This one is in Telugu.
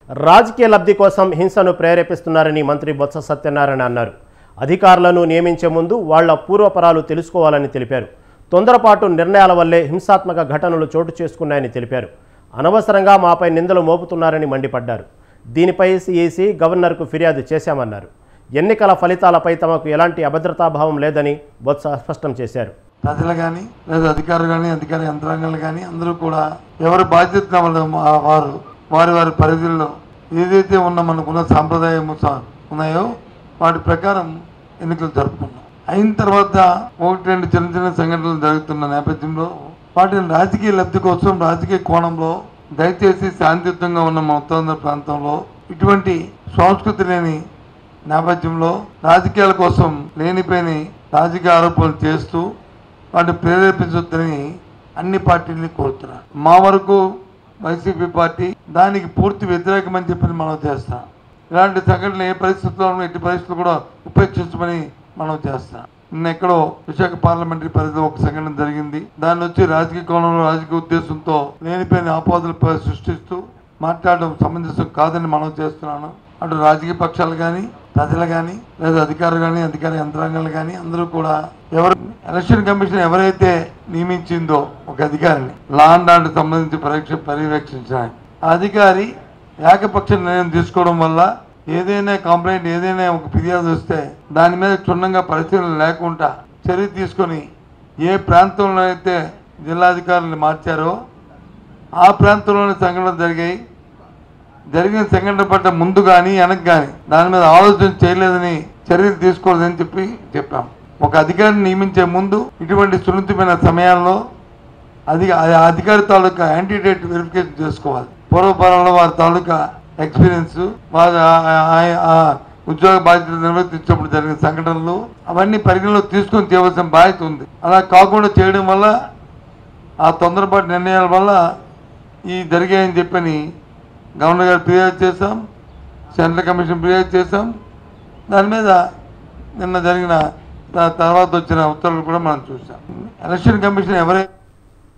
రాజకీయ లబ్ధి కోసం హింసను ప్రేరేపిస్తున్నారని మంత్రి బొత్స సత్యనారాయణ అన్నారు అధికారులను నియమించే ముందు వాళ్ల పూర్వపరాలు తెలుసుకోవాలని తెలిపారు తొందరపాటు నిర్ణయాల వల్లే హింసాత్మక ఘటనలు చోటు చేసుకున్నాయని తెలిపారు అనవసరంగా మాపై నిందలు మోపుతున్నారని మండిపడ్డారు దీనిపై సిఈసి గవర్నర్కు ఫిర్యాదు చేశామన్నారు ఎన్నికల ఫలితాలపై తమకు ఎలాంటి అభద్రతాభావం లేదని బొత్స స్పష్టం చేశారు ప్రజలు కానీ లేదా అధికారులు కానీ అధికార యంత్రాంగాలు కానీ అందరూ కూడా ఎవరి బాధ్యత వాళ్ళు మా- వారు వారి వారి పరిధిలో ఏదైతే ఉన్న మనకున్న సాంప్రదాయం స- ఉన్నాయో వాటి ప్రకారం ఎన్నికలు జరుపుకున్నాం అయిన తర్వాత ఒకటి రెండు చిన్న చిన్న సంఘటనలు జరుగుతున్న నేపథ్యంలో వాటిని రాజకీయ లబ్ధి కోసం రాజకీయ కోణంలో దయచేసి శాంతియుతంగా ఉన్న మా ఉత్తరాంధ్ర ప్రాంతంలో ఇటువంటి సంస్కృతి లేని నేపథ్యంలో రాజకీయాల కోసం లేనిపోయిన రాజకీయ ఆరోపణలు చేస్తూ వాటిని ప్రేరేపించొద్దని అన్ని పార్టీలని కోరుతున్నారు మా వరకు వైసీపీ పార్టీ దానికి పూర్తి వ్యతిరేకమని చెప్పి మనం చేస్తాం ఇలాంటి సంఘటనలు ఏ పరిస్థితుల్లో ఎట్టి పరిస్థితులు కూడా ఉపేక్షించమని మనం చేస్తాం నిన్న ఎక్కడో విశాఖ పార్లమెంటరీ పరిధిలో ఒక సంఘటన జరిగింది దాన్ని వచ్చి రాజకీయ కోణంలో రాజకీయ ఉద్దేశంతో లేనిపోయిన ఆపోదలు ప- సృష్టిస్తూ మాట్లాడడం సమంజసం కాదని మనం చేస్తున్నాను అటు రాజకీయ పక్షాలు కానీ ప్రజలు కానీ లేదా అధికారులు కానీ అధికార యంత్రాంగాలు కానీ అందరూ కూడా ఎవరు ఎలక్షన్ కమిషన్ ఎవరైతే నియమించిందో ఒక అధికారిని లా అండ్ ఆర్డర్ సంబంధించి పరీక్ష పర్యవేక్షించడానికి ఆ అధికారి ఏకపక్ష నిర్ణయం తీసుకోవడం వల్ల ఏదైనా కంప్లైంట్ ఏదైనా ఒక ఫిర్యాదు వస్తే దాని మీద క్షుణ్ణంగా పరిశీలన లేకుండా చర్య తీసుకొని ఏ ప్రాంతంలో అయితే జిల్లాధికారులను మార్చారో ఆ ప్రాంతంలోని సంఘటనలు జరిగాయి జరిగిన సంఘటన పట్ల ముందు కానీ వెనక్కి కానీ దాని మీద ఆలోచన చేయలేదని చర్యలు తీసుకోలేదని చెప్పి చెప్పాం ఒక అధికారిని నియమించే ముందు ఇటువంటి సున్నితమైన సమయాల్లో అది ఆ అధికారి తాలూకా యాంటీడేట్ వెరిఫికేషన్ చేసుకోవాలి పూర్వపరంలో వారి తాలూకా ఎక్స్పీరియన్స్ వారి ఆ- ఆ- ఆ ఉద్యోగ బాధ్యతలు నిర్వర్తించినప్పుడు జరిగిన సంఘటనలు అవన్నీ పరిగణలోకి తీసుకొని చేయవలసిన బాధ్యత ఉంది అలా కాకుండా చేయడం వల్ల ఆ తొందరపాటు నిర్ణయాల వల్ల ఈ జరిగాయని చెప్పని గవర్నర్ గారు ఫిర్యాదు చేశాం సెంట్రల్ కమిషన్ ఫిర్యాదు చేశాం దాని మీద నిన్న జరిగిన త- తర్వాత వచ్చిన ఉత్తర్వులు కూడా మనం చూసాం ఎలక్షన్ కమిషన్ ఎవరైతే